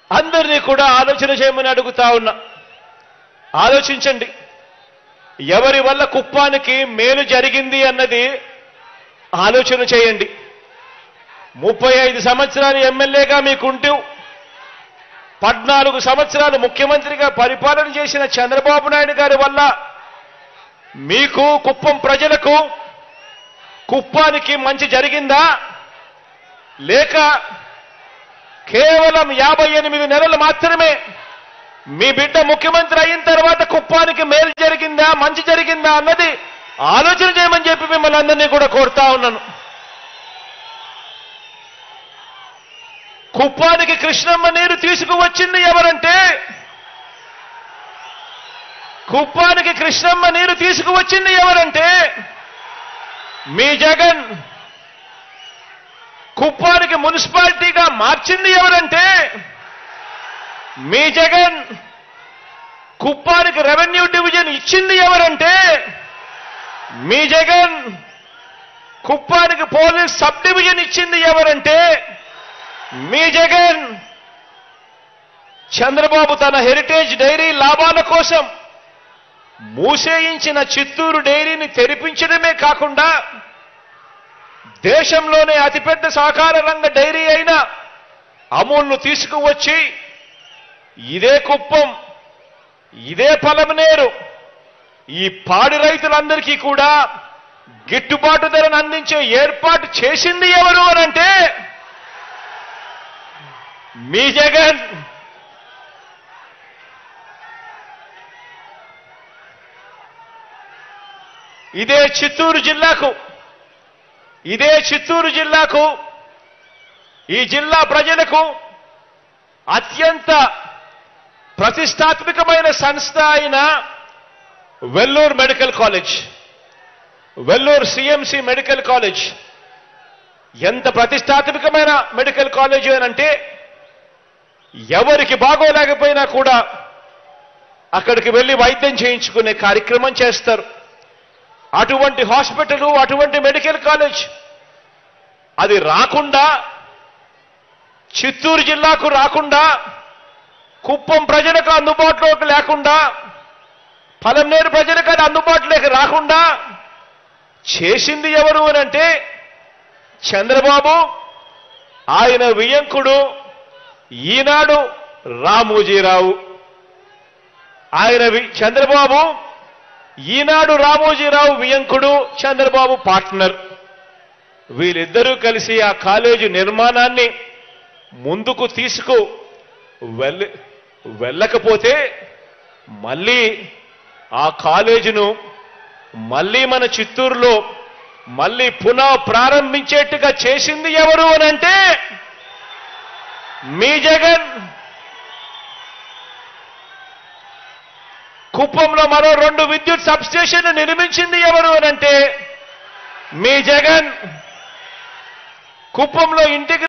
అందరినీ కూడా ఆలోచన చేయమని అడుగుతా ఉన్నా ఆలోచించండి ఎవరి వల్ల కుప్పానికి మేలు జరిగింది అన్నది ఆలోచన చేయండి ముప్పై ఐదు సంవత్సరాలు ఎమ్మెల్యేగా మీకుంటూ పద్నాలుగు సంవత్సరాలు ముఖ్యమంత్రిగా పరిపాలన చేసిన చంద్రబాబు నాయుడు గారి వల్ల మీకు కుప్పం ప్రజలకు కుప్పానికి మంచి జరిగిందా లేక కేవలం యాభై ఎనిమిది నెలలు మాత్రమే మీ బిడ్డ ముఖ్యమంత్రి అయిన తర్వాత కుప్పానికి మేలు జరిగిందా మంచి జరిగిందా అన్నది ఆలోచన చేయమని చెప్పి మిమ్మల్ని అందరినీ కూడా కోరుతా ఉన్నాను కుప్పానికి కృష్ణమ్మ నీరు తీసుకువచ్చింది ఎవరంటే కుప్పానికి కృష్ణమ్మ నీరు తీసుకువచ్చింది ఎవరంటే మీ జగన్ కుప్పానికి మున్సిపాలిటీగా మార్చింది ఎవరంటే మీ జగన్ కుప్పానికి రెవెన్యూ డివిజన్ ఇచ్చింది ఎవరంటే మీ జగన్ కుప్పానికి పోలీస్ సబ్ డివిజన్ ఇచ్చింది ఎవరంటే మీ జగన్ చంద్రబాబు తన హెరిటేజ్ డైరీ లాభాల కోసం మూసేయించిన చిత్తూరు డైరీని తెరిపించడమే కాకుండా దేశంలోనే అతిపెద్ద సహకార రంగ డైరీ అయిన అమూల్ను తీసుకువచ్చి ఇదే కుప్పం ఇదే పలమనేరు ఈ పాడి రైతులందరికీ కూడా గిట్టుబాటు ధరను అందించే ఏర్పాటు చేసింది ఎవరు అనంటే మీ జగన్ ఇదే చిత్తూరు జిల్లాకు ఇదే చిత్తూరు జిల్లాకు ఈ జిల్లా ప్రజలకు అత్యంత ప్రతిష్టాత్మకమైన సంస్థ అయిన Vellore medical college Vellore CMC medical college ఎంత ప్రతిష్టాత్మకమైన మెడికల్ కాలేజ్ అనంటే ఎవరికి బాగోలేకపోయినా కూడా అక్కడికి వెళ్ళి వైద్యం చేయించుకునే కార్యక్రమం చేస్తారు అటువంటి హాస్పిటల్ అటువంటి మెడికల్ కాలేజ్ అది రాకుండా చిత్తూరు జిల్లాకు రాకుండా కుప్పం ప్రజలకు అందుబాటులోకి లేకుండా పలంనేరు ప్రజలకు అది అందుబాటులోకి రాకుండా చేసింది ఎవరు అని అంటే చంద్రబాబు ఆయన వియంకుడు ఈనాడు రామోజీరావు ఆయన వి- చంద్రబాబు ఈనాడు రామోజీరావు వియంకుడు చంద్రబాబు పార్ట్నర్ వీళ్ళిద్దరూ కలిసి ఆ కాలేజీ నిర్మాణాన్ని ముందుకు తీసుకు వెళ్ళ వెళ్ళకపోతే మళ్ళీ ఆ కాలేజీను మళ్ళీ మన చిత్తూరులో మళ్ళీ పునః ప్రారంభించేట్టుగా చేసింది ఎవరు అనంటే మీ జగన్ కుప్పంలో మరో రెండు విద్యుత్ సబ్స్టేషన్లు నిర్మించింది ఎవరు అనంటే మీ జగన్ కుప్పంలో ఇంటికి